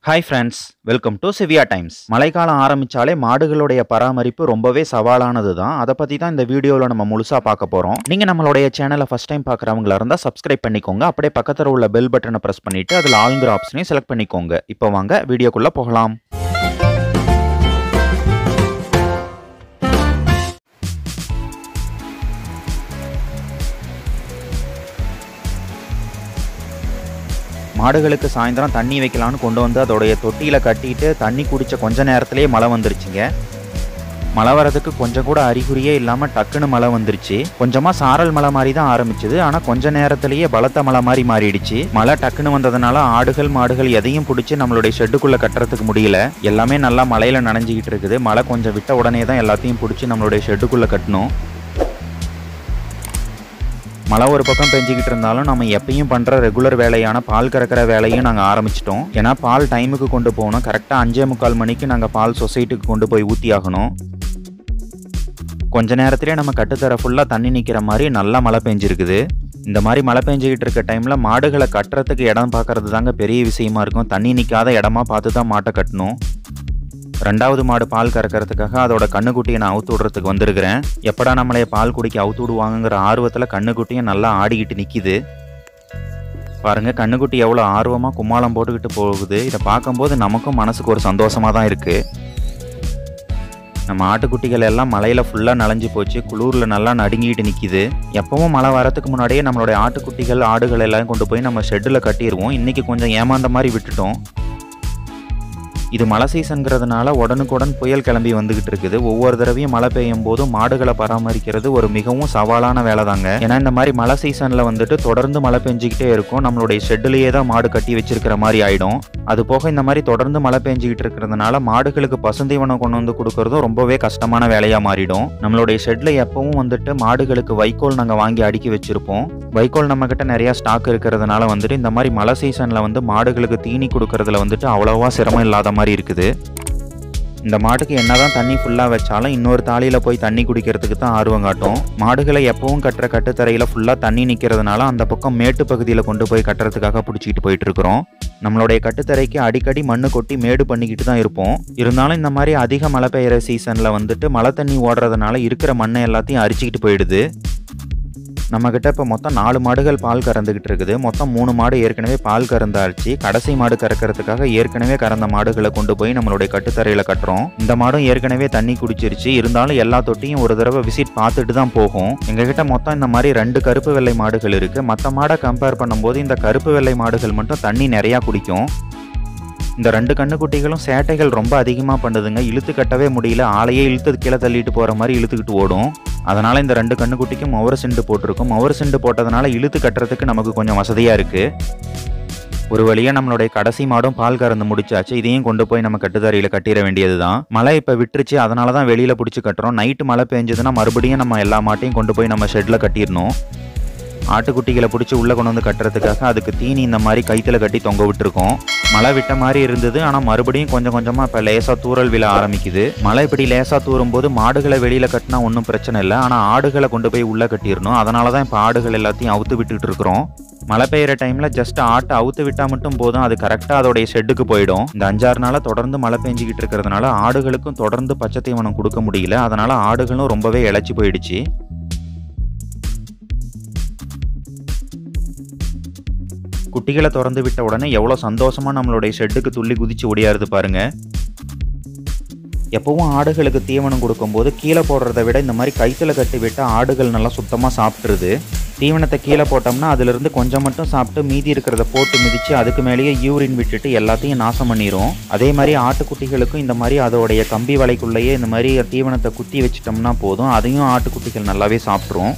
hi friends welcome to Siviya times மழைக்காலம் ஆரம்பிச்சாலே மாடுகளுடைய பராமரிப்பு ரொம்பவே சவாலானது தான் அதை பற்றி தான் இந்த வீடியோவில் நம்ம முழுசாக பார்க்க போகிறோம் நீங்கள் நம்மளுடைய சேனலை ஃபஸ்ட் டைம் பார்க்குறவங்களா இருந்தால் சப்ஸ்கிரைப் பண்ணிக்கோங்க அப்படியே பக்கத்தில் உள்ள பெல் பட்டனை ப்ரெஸ் பண்ணிவிட்டு அதில் ஆளுங்கிற ஆப்ஷனையும் செலக்ட் பண்ணிக்கோங்க இப்போ வாங்க வீடியோக்குள்ளே போகலாம் மாடுகளுக்கு சாயந்தரம் தண்ணி வைக்கலான்னு கொண்டு வந்து அதோடைய தொட்டியில் கட்டிட்டு தண்ணி குடித்த கொஞ்ச நேரத்திலேயே மழை வந்துருச்சுங்க மழை வரதுக்கு கொஞ்சம் கூட அறிகுறியே இல்லாமல் டக்குன்னு மழை வந்துருச்சு கொஞ்சமாக சாரல் மழை மாதிரி தான் ஆரம்பிச்சது ஆனால் கொஞ்ச நேரத்திலேயே பலத்த மழை மாதிரி மாறிடுச்சு மழை டக்குன்னு வந்ததுனால ஆடுகள் மாடுகள் எதையும் பிடிச்சி நம்மளுடைய ஷெட்டுக்குள்ளே கட்டுறதுக்கு முடியல எல்லாமே நல்லா மழையில் நனைஞ்சிக்கிட்டு இருக்குது மழை கொஞ்சம் விட்ட உடனே தான் எல்லாத்தையும் பிடிச்சி நம்மளுடைய ஷெட்டுக்குள்ளே கட்டணும் மழை ஒரு பக்கம் பெஞ்சிக்கிட்டு இருந்தாலும் நம்ம எப்பயும் பண்ணுற ரெகுலர் வேலையான பால் கறக்கிற வேலையும் நாங்கள் ஆரம்பிச்சிட்டோம் ஏன்னா பால் டைமுக்கு கொண்டு போகணும் கரெக்டாக அஞ்சே முக்கால் மணிக்கு நாங்கள் பால் சொசைட்டிக்கு கொண்டு போய் ஊற்றி ஆகணும் கொஞ்ச நேரத்திலே நம்ம கட்டுத்தர ஃபுல்லாக தண்ணி நிற்கிற மாதிரி நல்லா மழை பெஞ்சிருக்குது இந்த மாதிரி மழை பெஞ்சிக்கிட்டு இருக்க டைமில் மாடுகளை கட்டுறதுக்கு இடம் பார்க்கறது தாங்க பெரிய விஷயமா இருக்கும் தண்ணி நிற்காத இடமா பார்த்து தான் மாட்டை கட்டணும் ரெண்டாவது மாடு பால் கறக்கிறதுக்காக அதோட கண்ணுக்குட்டியை நான் அவுத்து விடுறதுக்கு வந்திருக்கிறேன் எப்படா நம்மளைய பால் குடிக்க அவுத்து விடுவாங்கங்கிற ஆர்வத்தில் கண்ணுக்குட்டியும் நல்லா ஆடிக்கிட்டு நிற்கிது பாருங்க கண்ணுக்குட்டி எவ்வளோ ஆர்வமாக கும்மாளம் போட்டுக்கிட்டு போகுது இதை பார்க்கும்போது நமக்கும் மனசுக்கு ஒரு சந்தோஷமாக தான் இருக்குது நம்ம ஆட்டுக்குட்டிகள் எல்லாம் மலையில் ஃபுல்லாக நனைஞ்சு போச்சு குளூரில் நல்லா நடுங்கிட்டு நிற்கிது எப்பவும் மழை வரத்துக்கு முன்னாடியே நம்மளுடைய ஆட்டுக்குட்டிகள் ஆடுகள் எல்லாம் கொண்டு போய் நம்ம ஷெட்டில் கட்டிடுவோம் இன்றைக்கி கொஞ்சம் ஏமாந்த மாதிரி விட்டுட்டோம் இது மழை சீசன்கிறதுனால உடனுக்குடன் புயல் கிளம்பி வந்துகிட்டு இருக்குது ஒவ்வொரு தடவையும் மழை பெய்யும் போதும் மாடுகளை பராமரிக்கிறது ஒரு மிகவும் சவாலான வேலை தாங்க ஏன்னா இந்த மாதிரி மழை சீசனில் வந்துட்டு தொடர்ந்து மழை பெஞ்சிக்கிட்டே இருக்கும் நம்மளுடைய ஷெட்டிலேயே தான் மாடு கட்டி வச்சிருக்கிற மாதிரி ஆயிடும் அது போக இந்த மாதிரி தொடர்ந்து மழை பெஞ்சிக்கிட்டு இருக்கிறதுனால மாடுகளுக்கு பசுந்தீவனம் கொண்டு வந்து கொடுக்கறதும் ரொம்பவே கஷ்டமான வேலையாக மாறிடும் நம்மளுடைய ஷெட்டில் எப்பவும் வந்துட்டு மாடுகளுக்கு வைக்கோல் நாங்கள் வாங்கி அடுக்கி வச்சிருப்போம் வைக்கோல் நம்ம கிட்ட நிறைய ஸ்டாக் இருக்கிறதுனால வந்துட்டு இந்த மாதிரி மழை சீசனில் வந்து மாடுகளுக்கு தீனி கொடுக்கறதுல வந்துட்டு அவ்வளோவா சிரமம் இல்லாத மாதிரி இருக்குது இந்த மாட்டுக்கு என்னதான் தண்ணி ஃபுல்லாக வச்சாலும் இன்னொரு தாலியில் போய் தண்ணி குடிக்கிறதுக்கு தான் ஆர்வம் காட்டும் மாடுகளை எப்பவும் கட்டுற கட்டுத்தரையில் ஃபுல்லாக தண்ணி நிற்கிறதுனால அந்த பக்கம் மேட்டு பகுதியில் கொண்டு போய் கட்டுறதுக்காக பிடிச்சிக்கிட்டு போயிட்டு இருக்கிறோம் நம்மளுடைய கட்டுத்தரைக்கு அடிக்கடி மண்ணு கொட்டி மேடு பண்ணிக்கிட்டு தான் இருப்போம் இருந்தாலும் இந்த மாதிரி அதிக மழை பெய்கிற சீசனில் வந்துட்டு மழை தண்ணி ஓடுறதுனால இருக்கிற மண்ணை எல்லாத்தையும் அரிச்சிக்கிட்டு போயிடுது நம்மக்கிட்ட இப்போ மொத்தம் நாலு மாடுகள் பால் கறந்துக்கிட்டு இருக்குது மொத்தம் மூணு மாடு ஏற்கனவே பால் கறந்தாச்சு கடைசி மாடு கறக்கிறதுக்காக ஏற்கனவே கறந்த மாடுகளை கொண்டு போய் நம்மளுடைய கட்டுத்தரையில் கட்டுறோம் இந்த மாடும் ஏற்கனவே தண்ணி குடிச்சிருச்சு இருந்தாலும் எல்லா தொட்டியும் ஒரு தடவை விசிட் பார்த்துட்டு தான் போகும் எங்ககிட்ட மொத்தம் இந்த மாதிரி ரெண்டு கருப்பு வெள்ளை மாடுகள் இருக்குது மற்ற மாடை கம்பேர் பண்ணும்போது இந்த கருப்பு வெள்ளை மாடுகள் மட்டும் தண்ணி நிறையா குடிக்கும் இந்த ரெண்டு கண்ணுக்குட்டிகளும் சேட்டைகள் ரொம்ப அதிகமாக பண்ணுதுங்க இழுத்து கட்டவே முடியல ஆளையே இழுத்து கீழே தள்ளிட்டு போகிற மாதிரி இழுத்துக்கிட்டு ஓடும் அதனால் இந்த ரெண்டு கண்ணுக்குட்டிக்கும் மொவர சிண்டு போட்டிருக்கும் மொவர சிண்டு போட்டதுனால இழுத்து கட்டுறதுக்கு நமக்கு கொஞ்சம் வசதியாக இருக்குது ஒரு வழியாக நம்மளுடைய கடைசி மாடும் பால் கறந்து முடிச்சாச்சு இதையும் கொண்டு போய் நம்ம கட்டுத்தறியில் கட்டிட வேண்டியது தான் மழை இப்போ விட்டுருச்சு அதனால தான் வெளியில் பிடிச்சி கட்டுறோம் நைட்டு மழை பெஞ்சதுன்னா மறுபடியும் நம்ம எல்லா மாட்டையும் கொண்டு போய் நம்ம ஷெட்டில் கட்டிடணும் ஆட்டுக்குட்டிகளை பிடிச்சி உள்ளே கொண்டு வந்து கட்டுறதுக்காக அதுக்கு தீனி இந்த மாதிரி கைத்தில் கட்டி தொங்க விட்டுருக்கோம் மழை விட்ட மாதிரி இருந்தது ஆனால் மறுபடியும் கொஞ்சம் கொஞ்சமாக இப்போ லேசாக தூறல் விழ ஆரம்பிக்குது மழை இப்படி லேசாக தூரும் போது மாடுகளை வெளியில் கட்டினா ஒன்றும் பிரச்சனை இல்லை ஆனால் ஆடுகளை கொண்டு போய் உள்ளே கட்டிடணும் அதனால தான் இப்போ ஆடுகள் எல்லாத்தையும் அவுத்து விட்டுட்டு இருக்கிறோம் மழை பெய்கிற டைமில் ஜஸ்ட் ஆட்டை அவுத்து விட்டால் மட்டும் போதும் அது கரெக்டாக அதோடைய ஷெட்டுக்கு போயிடும் இந்த அஞ்சாறு நாளாக தொடர்ந்து மழை பெஞ்சிக்கிட்டு இருக்கிறதுனால ஆடுகளுக்கும் தொடர்ந்து பச்சை தீவனம் கொடுக்க முடியல அதனால ஆடுகளும் ரொம்பவே இழைச்சி போயிடுச்சு குட்டிகளை திறந்து விட்ட உடனே எவ்வளோ சந்தோஷமாக நம்மளுடைய ஷெட்டுக்கு துள்ளி குதிச்சு ஓடியாருது பாருங்க எப்பவும் ஆடுகளுக்கு தீவனம் கொடுக்கும்போது கீழே போடுறத விட இந்த மாதிரி கைத்தில் கட்டி விட்டால் ஆடுகள் நல்லா சுத்தமாக சாப்பிட்ருது தீவனத்தை கீழே போட்டோம்னா அதிலிருந்து கொஞ்சம் மட்டும் சாப்பிட்டு மீதி இருக்கிறத போட்டு மிதித்து அதுக்கு மேலேயே யூரின் விட்டுட்டு எல்லாத்தையும் நாசம் பண்ணிடும் அதே மாதிரி ஆட்டுக்குட்டிகளுக்கும் இந்த மாதிரி அதோடைய கம்பி வலைக்குள்ளேயே இந்த மாதிரி தீவனத்தை குத்தி வச்சிட்டோம்னா போதும் அதையும் ஆட்டுக்குட்டிகள் நல்லாவே சாப்பிட்ரும்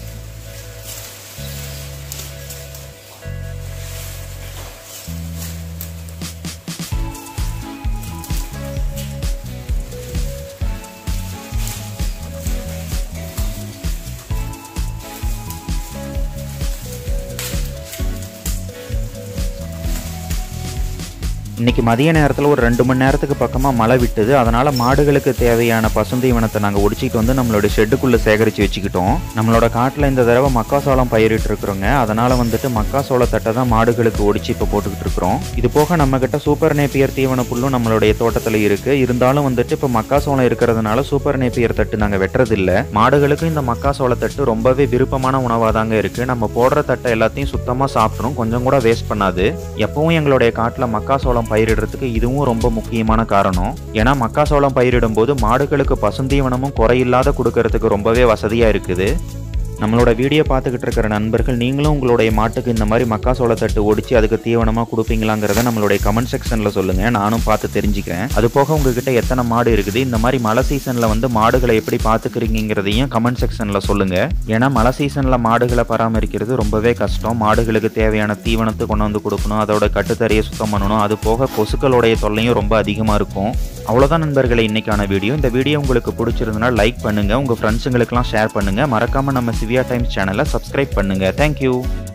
இன்னைக்கு மதிய நேரத்தில் ஒரு ரெண்டு மணி நேரத்துக்கு பக்கமாக மழை விட்டுது அதனால மாடுகளுக்கு தேவையான பசுந்தீவனத்தை நாங்கள் ஒடிச்சிட்டு வந்து நம்மளோட ஷெட்டுக்குள்ளே சேகரித்து வச்சுக்கிட்டோம் நம்மளோட காட்டில் இந்த தடவை மக்காசோளம் பயிரிட்டு இருக்கிறோங்க அதனால வந்துட்டு மக்காசோள தட்டை தான் மாடுகளுக்கு ஒடிச்சு இப்போ போட்டுக்கிட்டு இருக்கிறோம் இது போக நம்ம கிட்ட சூப்பர் நேப்பியர் தீவன புல்லும் நம்மளுடைய தோட்டத்தில் இருக்கு இருந்தாலும் வந்துட்டு இப்போ மக்காசோளம் இருக்கிறதுனால சூப்பர் நேப்பியர் தட்டு நாங்கள் வெட்டுறதில்ல மாடுகளுக்கும் இந்த மக்காசோள தட்டு ரொம்பவே விருப்பமான உணவாக தாங்க இருக்கு நம்ம போடுற தட்டை எல்லாத்தையும் சுத்தமாக சாப்பிட்றோம் கொஞ்சம் கூட வேஸ்ட் பண்ணாது எப்பவும் எங்களுடைய காட்டில் மக்காசோளம் பயிரிடுறதுக்கு இதுவும் ரொம்ப முக்கியமான காரணம் ஏன்னா மக்காசோளம் பயிரிடும் போது மாடுகளுக்கு பசுந்தீவனமும் குறையில்லாத கொடுக்கறதுக்கு ரொம்பவே வசதியா இருக்குது நம்மளோட வீடியோ பார்த்துக்கிட்டு இருக்கிற நண்பர்கள் நீங்களும் உங்களுடைய மாட்டுக்கு இந்த மாதிரி மக்காசோள தட்டு ஒடிச்சு அதுக்கு தீவனமாக கொடுப்பீங்களாங்கிறத நம்மளுடைய கமெண்ட் செக்ஷனில் சொல்லுங்கள் நானும் பார்த்து தெரிஞ்சுக்கிறேன் அது போக உங்ககிட்ட எத்தனை மாடு இருக்குது இந்த மாதிரி மழை சீசனில் வந்து மாடுகளை எப்படி பார்த்துக்கிறீங்கிறதையும் கமெண்ட் செக்ஷனில் சொல்லுங்கள் ஏன்னா மழை சீசனில் மாடுகளை பராமரிக்கிறது ரொம்பவே கஷ்டம் மாடுகளுக்கு தேவையான தீவனத்தை கொண்டு வந்து கொடுக்கணும் அதோட கட்டுத்தரையை சுத்தம் பண்ணணும் அது போக கொசுக்களுடைய தொல்லையும் ரொம்ப அதிகமாக இருக்கும் அவ்வளோதான் நண்பர்களே இன்னைக்கான வீடியோ இந்த வீடியோ உங்களுக்கு பிடிச்சிருந்தனா லைக் பண்ணுங்கள் உங்கள் ஃப்ரெண்ட்ஸுங்களுக்கெல்லாம் ஷேர் பண்ணுங்கள் மறக்காமல் நம்ம சிவியா டைம்ஸ் சேனலை சப்ஸ்கிரைப் பண்ணுங்கள் தேங்க்யூ